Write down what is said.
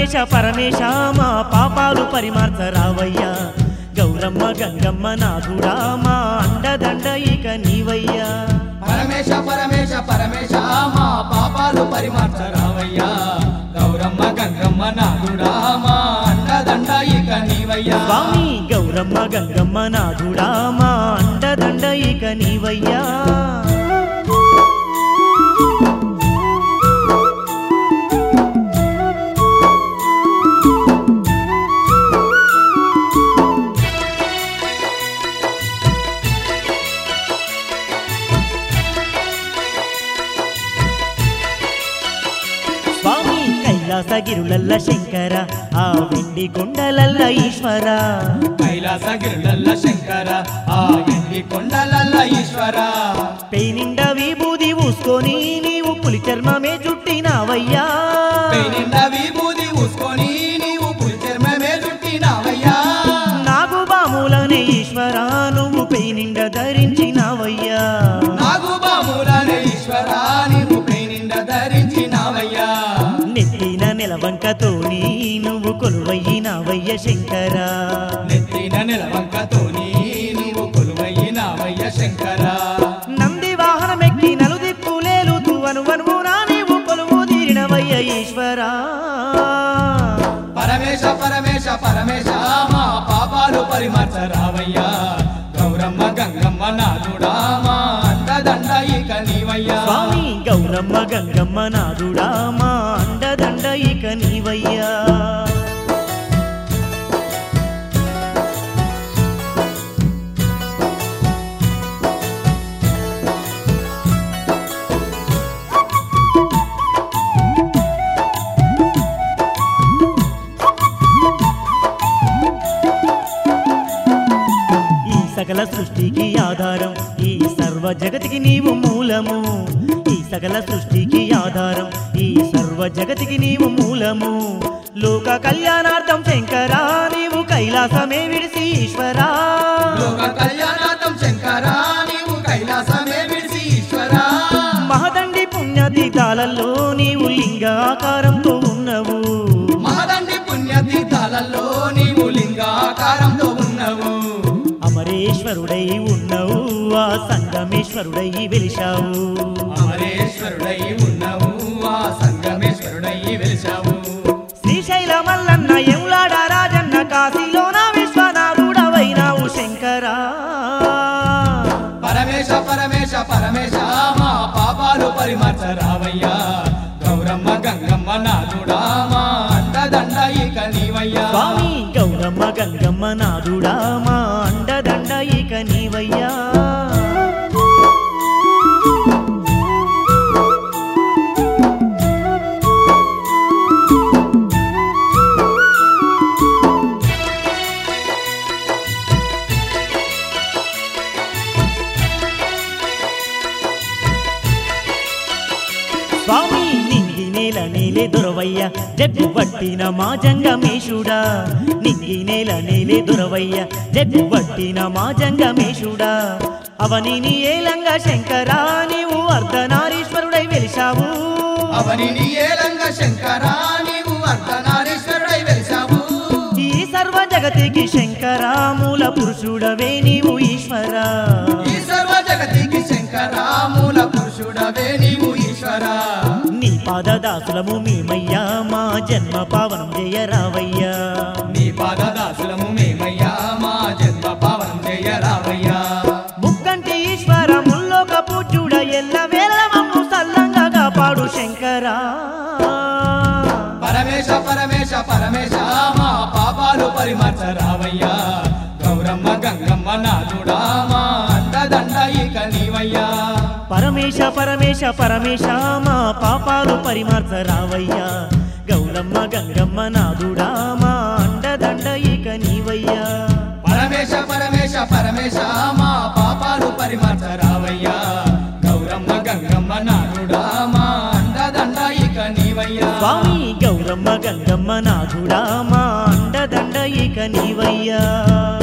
పరమేశ పరమేశ మా పాపాలు పరిమార్చ రావయ్యా గౌరమ్మ గంగమ్మ నాథుడా మా అండదండ ఇక నీవయ్యా పరమేశ పరమేశ పరమేశ మా పాపాలు పరిమార్చ రావయ్యా గౌరమ్మ గంగమ్మ నాదుడా మా అండదండ ఇక నీవయ్యా స్వామి గౌరమ్మ గంగమ్మ నాథుడా మా అండదండ ఇక నీవయ్యా స్వామి కైలాసగిరులల్ల శంకర ఆ వెండి కొండలల్ల ఈశ్వర కైలాస గిరులల్ల శంకర ఆ ఎండి కొండలల్ల ఈశ్వర పెయినిండ విభూది ఊసుకొని నీవు పులి చర్మమే చుట్టినావయ్యా నిండ విభూది ఊసుకొని నీవు పులి చర్మమే చుట్టినావయ్యా నాగు బాములనే ఈశ్వర నువ్వు పెయినిండ ధరించినావయ్యా నాగు బాములనే ఈశ్వర నీవు నిండ ధరించినావయ్యా నెత్తిన నెలవంకతోని నువ్వు కొలువయ్యినావయ్య శంకర నెత్తిన నిలవంకతోని నీవు కొలువయ్యినావయ్య శంకర నంది వాహనమెక్కి నలుదిప్పులేలుతూ అనువనువునా నీవు కొలువు తీరినవయ్య ఈశ్వర పరమేశ పరమేశ పరమేశ మా పాపాలు పరిమర్చ రావయ్యా గౌరమ్మ గంగమ్మ నాదుడా మా అండదండ ఇక నీవయ్యా స్వామి గౌరమ్మ గంగమ్మ నాదుడా మా అండదండ ఇక నీవయ్యా ఈ సకల సృష్టికి ఆధారం ఈ సర్వ జగతికి నీవు మూలము ఈ సకల సృష్టికి ఆధారం ఈ సర్వ జగతికి నీవు మూలము లోక కళ్యాణార్థం శంకరా నీవు కైలాసమే విడిసి ఈశ్వరా లోక కళ్యాణార్థం శంకర నీవు కైలాసమే విడిసి ఈశ్వర మహదండి పుణ్యతీతాలలో నీవు లింగాకారంతో ఉన్నవు మహదండి పుణ్యతీర్థాలలో నీవు లింగాకారంతో ఉన్నవు అమరేశ్వరుడై ఉన్నవు ఆ సంగమేశ్వరుడై వెలిశావు అమరేశ్వరుడై ఉన్నవు ఆ సంగమేశ్వరుడై వెలిశావు శ్రీశైల మల్లన్న ఎములాడ రాజన్న కాశీలోన విశ్వనాథుడవైనావు శంకరా పరమేశ పరమేశ పరమేశ మా పాపాలు పరిమర్చ రావయ్యా గౌరమ్మ గంగమ్మ నాదుడా మా అండదండ ఇక నీవయ్యా స్వామి గౌరమ్మ గంగమ్మ నాదుడా మా అండదండ ఇక నీవయ్యా స్వామి నింగి నేల నేలే దొరవయ్య జగ్గు పట్టిన మా జంగమేశుడా నింగి నేల నేలే దొరవయ్య జగ్గు పట్టిన మా జంగమేశుడా అవని నీ ఏలంగా శంకరా నీవు అర్ధనారీశ్వరుడై వెలిశావు అవని నీ ఏలంగ శంకరా నీవు అర్ధనారీశ్వరుడై వెలిశావు ఈ సర్వ జగతికి శంకరా మూల పురుషుడవే నీవు ఈశ్వరా ఈ సర్వ జగతికి శంకరా మూల పురుషుడవే నీవు ఈశ్వరా నీ పాదదాసులము మేమయ్యా మా జన్మ పావనం జయరావయ్యా నీ పాదదాసులము మేమయ్యా మా జన్మ పావనం జయరావయ్యా ముక్కంటి ఈశ్వర ముల్లోక పూజుడ ఎల్ల వేళ మమ్ము సల్లంగా కాపాడు శంకరా పరమేశ పరమేశ పరమేశ మా పాపాలు పరిమర్చ రావయ్యా గౌరమ్మ గంగమ్మ నాదుడా మా అండదండ ఇక నీవయ్యా పరమేశ పరమేశ పరమేశ మా పాపాలు పరిమార్చ రావయ్యా గౌరమ్మ గంగమ్మ నాదుడా మా అండదండ ఇక నీవయ్యా పరమేశ పరమేశ పరమేశ మా పాపాలు పరిమర్చ రావయ్యా గౌరమ్మ గంగమ్మ నాదుడా మా అండదండ ఇక నీవయ్యా స్వామి గౌరమ్మ గంగమ్మ నాథుడా మా అండదండ ఇక నీవయ్యా